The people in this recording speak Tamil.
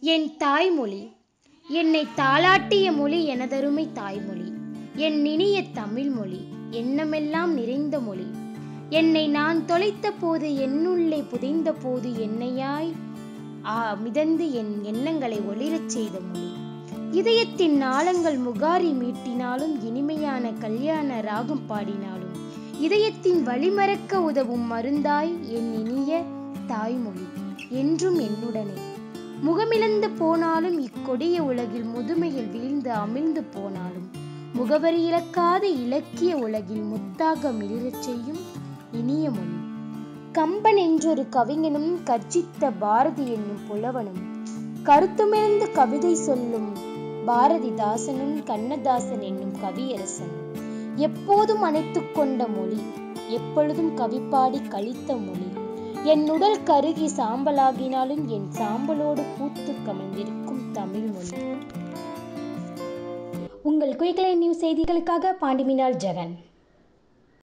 என் தாய்மொழி என்னை தாளாட்டிய மொழி எனதருமை தாய்மொழி என் இனிய தமிழ்மொழி எண்ணமெல்லாம் நிறைந்த மொழி என்னை நான் தொலைத்த போது என்னுள்ளே புதைந்த போது என்னையாய் ஆ மிதந்து என் எண்ணங்களை ஒளிரச் செய்த மொழி இதயத்தின் நாளங்கள் முகாரி மீட்டினாலும் இனிமையான கல்யாண ராகம் பாடினாலும் இதயத்தின் வழிமறக்க உதவும் மருந்தாய் என் இனிய தாய்மொழி என்றும் என்னுடனே முகமிழந்து போனாலும் இக்கொடிய உலகில் முதுமையில் வீழ்ந்து அமிழ்ந்து போனாலும் முகவரி இழக்காத இலக்கிய உலகில் முத்தாக மிளிரச் செய்யும் இனிய மொழி கம்பன் என்றொரு கவிஞனும் கர்ஜித்த பாரதி என்னும் புலவனும் கருத்துமிழந்து கவிதை சொல்லும் பாரதிதாசனும் கண்ணதாசன் என்னும் கவியரசன் எப்போதும் அணைத்துக் கொண்ட மொழி எப்பொழுதும் கவிப்பாடி கழித்த மொழி என் உடல் கருகி சாம்பலாகினாலும் என் சாம்பலோடு பூத்து கமழ்ந்திருக்கும் தமிழ் மொழி உங்கள் குயிக்லை நியூஸ் செய்திகளுக்காக பாண்டிமினாள் ஜெகன்